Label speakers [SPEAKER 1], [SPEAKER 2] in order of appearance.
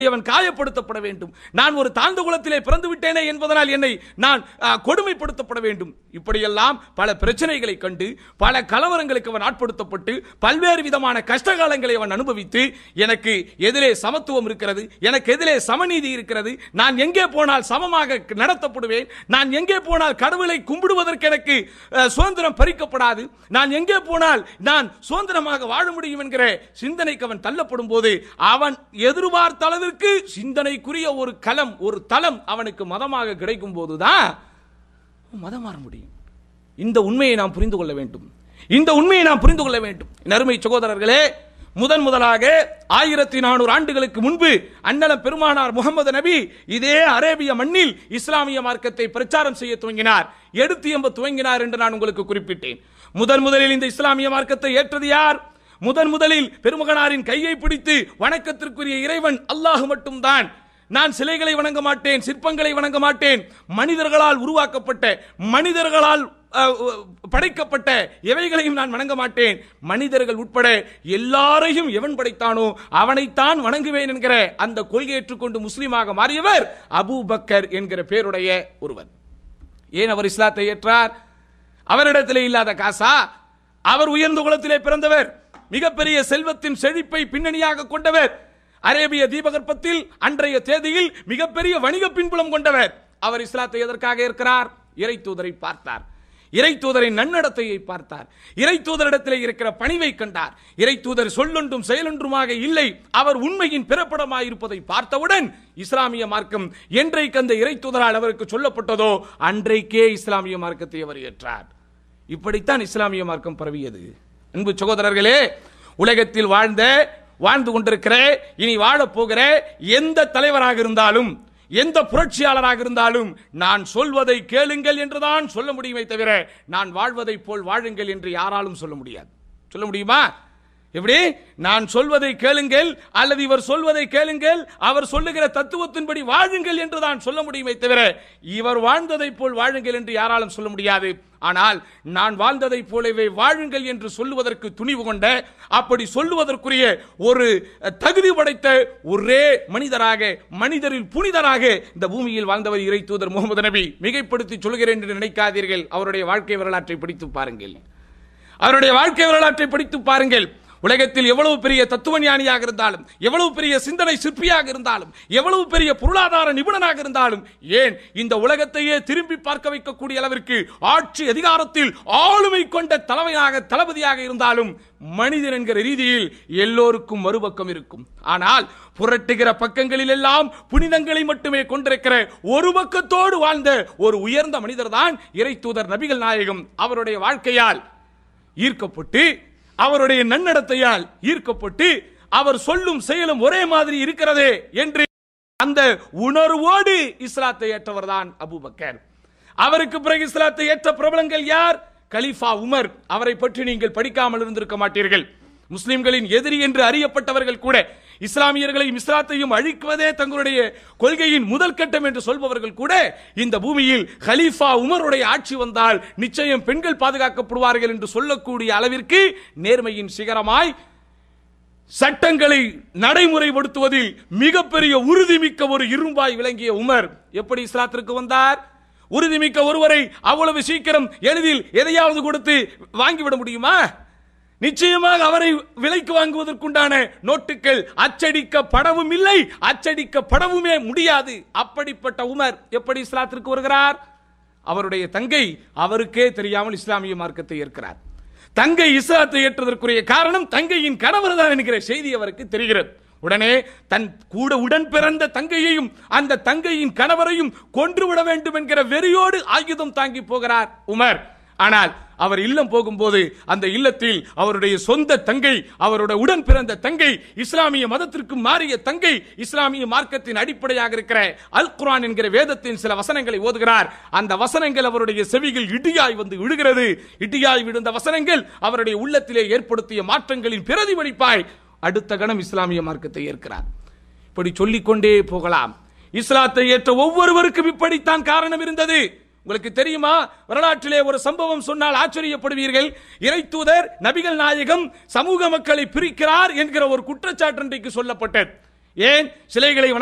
[SPEAKER 1] அவன் காயப்படுத்தப்பட வேண்டும் நான் ஒரு தாழ்ந்த குலத்திலே பிறந்து விட்டேனே என்பதனால் என்னை நான் ஆ, கொடுமைப்படுத்தப்பட வேண்டும் இப்படியெல்லாம் பல பிரச்சனைகளை கண்டு பல கலவரங்களுக்கு அவன் ஆட்படுத்தப்பட்டு பல்வேறு விதமான கஷ்டகாலங்களை அவன் அனுபவித்து எனக்கு எதிலே சமத்துவம் இருக்கிறது எனக்கு எதிலே சமநீதி இருக்கிறது நான் எங்கே போனால் சமமாக நடத்தப்படுவேன் நான் எங்கே போனால் கடவுளை கும்பிடுவதற்கு எனக்கு அ, சுதந்திரம் பறிக்கப்படாது நான் எங்கே போனால் நான் சுதந்திரமாக வாழ முடியும் என்கிற சிந்தனைக்கு அவன் தள்ளப்படும் போது அவன் எதிர்பார்த்த அளவிற்கு சிந்தனைக்குரிய ஒரு களம் ஒரு தளம் அவனுக்கு மதமாக கிடைக்கும் போதுதான் மதம் மாற முடியும் இந்த உண்மையை நாம் புரிந்து கொள்ள வேண்டும் இந்த உண்மையை நாம் புரிந்து கொள்ள வேண்டும் என் அருமை சகோதரர்களே முதன் முதலாக ஆயிரத்தி நானூறு ஆண்டுகளுக்கு முன்பு அண்ணலம் பெருமானார் முகமது நபி இதே அரேபிய மண்ணில் இஸ்லாமிய மார்க்கத்தை பிரச்சாரம் செய்ய துவங்கினார் எடுத்து எம்ப துவங்கினார் என்று நான் உங்களுக்கு குறிப்பிட்டேன் முதன் முதலில் இந்த இஸ்லாமிய மார்க்கத்தை ஏற்றது யார் முதன் முதலில் பெருமகனாரின் கையை பிடித்து வணக்கத்திற்குரிய இறைவன் அல்லாஹ் மட்டும்தான் நான் சிலைகளை வணங்க மாட்டேன் சிற்பங்களை வணங்க மாட்டேன் மனிதர்களால் உருவாக்கப்பட்ட மனிதர்களால் அஹ், அஹ், படைக்கப்பட்ட எவைகளையும் நான் வணங்க மாட்டேன் மனிதர்கள் உட்பட எல்லாரையும் எவன் படைத்தானோ அவனைத்தான் வணங்குவேன் என்கிற அந்த கொள்கை ஏற்றுக்கொண்டு முஸ்லீமாக மாறியவர் அபூ பக்கர் என்கிற பேருடைய ஒருவர் ஏன் அவர் இஸ்லாத்தை ஏற்றார் அவரிடத்திலே இல்லாத காசா அவர் உயர்ந்த குலத்திலே பிறந்தவர் மிகப்பெரிய செல்வத்தின் செழிப்பை பின்னணியாக கொண்டவர் அரேபிய தீபகற்பத்தில் அன்றைய தேதியில் மிகப்பெரிய வணிக பின்புலம் கொண்டவர் அவர் இஸ்லாத்தை எதற்காக இருக்கிறார் இறை தூதரை பார்த்தார் இறை தூதரின் நன்னடத்தையை பார்த்தார் இறை தூதரிடத்திலே இருக்கிற பணிவை கண்டார் இறை தூதர் சொல்லொன்றும் செயலொன்றுமாக இல்லை அவர் உண்மையின் பிறப்படமாய் இருப்பதை பார்த்தவுடன் இஸ்லாமிய மார்க்கம் என்றைக்கு அந்த இறை தூதரால் அவருக்கு சொல்லப்பட்டதோ அன்றைக்கே இஸ்லாமிய மார்க்கத்தை அவர் ஏற்றார் இப்படித்தான் இஸ்லாமிய மார்க்கம் பரவியது அன்பு சகோதரர்களே உலகத்தில் வாழ்ந்த வாழ்ந்து கொண்டிருக்கிற இனி வாழப் போகிற எந்த தலைவராக இருந்தாலும் எந்த புரட்சியாளராக இருந்தாலும் நான் சொல்வதை கேளுங்கள் என்றுதான் சொல்ல முடியுமே தவிர நான் வாழ்வதை போல் வாழுங்கள் என்று யாராலும் சொல்ல முடியாது சொல்ல முடியுமா எப்படி நான் சொல்வதை கேளுங்கள் அல்லது இவர் சொல்வதை கேளுங்கள் அவர் சொல்லுகிற தத்துவத்தின்படி வாழுங்கள் என்று தான் சொல்ல முடியுமே தவிர இவர் வாழ்ந்ததை போல் வாழுங்கள் என்று யாராலும் சொல்ல முடியாது ஆனால் நான் வாழ்ந்ததைப் போலவே வாழுங்கள் என்று சொல்லுவதற்கு துணிவு கொண்ட அப்படி சொல்லுவதற்குரிய ஒரு தகுதி படைத்த ஒரே மனிதராக மனிதரில் புனிதராக இந்த பூமியில் வாழ்ந்தவர் இறை தூதர் முகமது நபி மிகைப்படுத்தி சொல்கிறேன் என்று நினைக்காதீர்கள் அவருடைய வாழ்க்கை வரலாற்றை படித்து பாருங்கள் அவருடைய வாழ்க்கை வரலாற்றை படித்து பாருங்கள் உலகத்தில் எவ்வளவு பெரிய தத்துவ ஞானியாக இருந்தாலும் எவ்வளவு பெரிய சிந்தனை சிற்பியாக இருந்தாலும் எவ்வளவு பெரிய பொருளாதார நிபுணனாக இருந்தாலும் ஏன் இந்த உலகத்தையே திரும்பி பார்க்க வைக்கக்கூடிய அளவிற்கு ஆட்சி அதிகாரத்தில் ஆளுமை கொண்ட தலைமையாக தளபதியாக இருந்தாலும் மனிதன் என்கிற ரீதியில் எல்லோருக்கும் மறுபக்கம் இருக்கும் ஆனால் புரட்டுகிற பக்கங்களில் எல்லாம் புனிதங்களை மட்டுமே கொண்டிருக்கிற ஒரு பக்கத்தோடு வாழ்ந்த ஒரு உயர்ந்த மனிதர் தான் இறை தூதர் நபிகள் நாயகம் அவருடைய வாழ்க்கையால் ஈர்க்கப்பட்டு அவருடைய நன்னடத்தையால் ஈர்க்கப்பட்டு அவர் சொல்லும் செயலும் ஒரே மாதிரி இருக்கிறதே என்று அந்த உணர்வோடு இஸ்லாத்தை ஏற்றவர் தான் அபூபக்கர் அவருக்கு பிறகு இஸ்லாத்தை ஏற்ற பிரபலங்கள் யார் கலீஃபா உமர் அவரை பற்றி நீங்கள் படிக்காமல் இருந்திருக்க மாட்டீர்கள் முஸ்லிம்களின் எதிரி என்று அறியப்பட்டவர்கள் கூட இஸ்லாமியர்களையும் இஸ்லாத்தையும் அழிக்குவதே தங்களுடைய கொள்கையின் முதல் கட்டம் என்று சொல்பவர்கள் கூட இந்த பூமியில் ஹலீஃபா உமருடைய ஆட்சி வந்தால் நிச்சயம் பெண்கள் பாதுகாக்கப்படுவார்கள் என்று சொல்லக்கூடிய அளவிற்கு நேர்மையின் சிகரமாய் சட்டங்களை நடைமுறைப்படுத்துவதில் மிகப்பெரிய உறுதிமிக்க ஒரு இரும்பாய் விளங்கிய உமர் எப்படி இஸ்லாத்திற்கு வந்தார் உறுதிமிக்க ஒருவரை அவ்வளவு சீக்கிரம் எளிதில் எதையாவது கொடுத்து வாங்கிவிட முடியுமா நிச்சயமாக அவரை விலைக்கு வாங்குவதற்குண்டான நோட்டுகள் அச்சடிக்கப்படவும் இல்லை அச்சடிக்கப்படவுமே முடியாது அப்படிப்பட்ட உமர் எப்படி இஸ்லாத்திற்கு வருகிறார் அவருடைய தங்கை அவருக்கே தெரியாமல் இஸ்லாமிய மார்க்கத்தை ஏற்கிறார் தங்கை இஸ்லாத்தை ஏற்றதற்குரிய காரணம் தங்கையின் கணவர் தான் என்கிற செய்தி அவருக்கு தெரிகிறது உடனே தன் கூட உடன் பிறந்த தங்கையையும் அந்த தங்கையின் கணவரையும் கொன்றுவிட வேண்டும் என்கிற வெறியோடு ஆயுதம் தாங்கி போகிறார் உமர் ஆனால் அவர் இல்லம் போகும்போது அந்த இல்லத்தில் அவருடைய சொந்த தங்கை அவருடைய உடன் பிறந்த தங்கை இஸ்லாமிய மதத்திற்கு மாறிய தங்கை இஸ்லாமிய மார்க்கத்தின் அடிப்படையாக இருக்கிற அல் குர்ஆன் என்கிற வேதத்தின் சில வசனங்களை ஓதுகிறார் அந்த வசனங்கள் அவருடைய செவிகள் இடியாய் வந்து விழுகிறது இடியாய் விழுந்த வசனங்கள் அவருடைய உள்ளத்திலே ஏற்படுத்திய மாற்றங்களின் பிரதிபலிப்பாய் அடுத்த கணம் இஸ்லாமிய மார்க்கத்தை ஏற்கிறார் இப்படி சொல்லிக்கொண்டே போகலாம் இஸ்லாத்தை ஏற்ற ஒவ்வொருவருக்கும் இப்படித்தான் காரணம் இருந்தது உங்களுக்கு தெரியுமா வரலாற்றிலே ஒரு சம்பவம் சொன்னால் ஆச்சரியப்படுவீர்கள் இறை தூதர் நபிகள் நாயகம் சமூக மக்களை பிரிக்கிறார் என்கிற ஒரு குற்றச்சாட்டு இன்றைக்கு சொல்லப்பட்டது ஏன் சிலைகளை